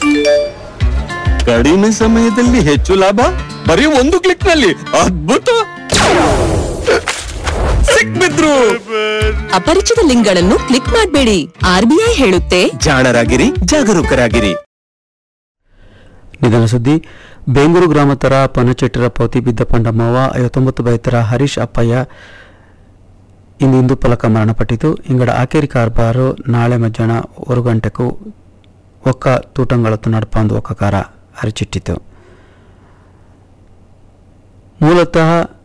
ಕಡಿಮೆ ಸಮಯದಲ್ಲಿ ಹೆಚ್ಚು ಲಾಭ ಬರೀ ಒಂದು ಕ್ಲಿಕ್ ನಲ್ಲಿ ಅದ್ಭುತ ಸಿಕ್ಬಿದ್ರು ಅಪರಿಚಿತ ಲಿಂಕ್ಗಳನ್ನು ಕ್ಲಿಕ್ ಮಾಡಬೇಡಿ ಆರ್ಬಿಐ ಹೇಳುತ್ತೆ ಜಾಣರಾಗಿರಿ ಜಾಗರೂಕರಾಗಿರಿ ನಿಧನ ಸುದ್ದಿ ಬೆಂಗೂರು ಗ್ರಾಮತರ ಪನಚೆಟ್ಟರ ಪೌತಿ ಬಿದ್ದ ಪಂಡಮ್ಮವ ಐವತ್ತೊಂಬತ್ತು ಬೈತರ ಹರೀಶ್ ಅಪ್ಪಯ್ಯ ಇಂದಿಂದು ಫಲಕ ಮರಣಪಟ್ಟಿತು ಇಂಗಡ ಆಕೇರಿ ಕಾರ್ಬಾರು ನಾಳೆ ಮಧ್ಯಾಹ್ನ ಒಂದು ಗಂಟೆಗೂ ಒಕ್ಕ ತೂಟಂಗಳತ್ತು ನಡ್ಪಂದು ಒಕ್ಕ ಕಾರ ಅರಿಚಿಟ್ಟಿತು ಮೂಲತಃ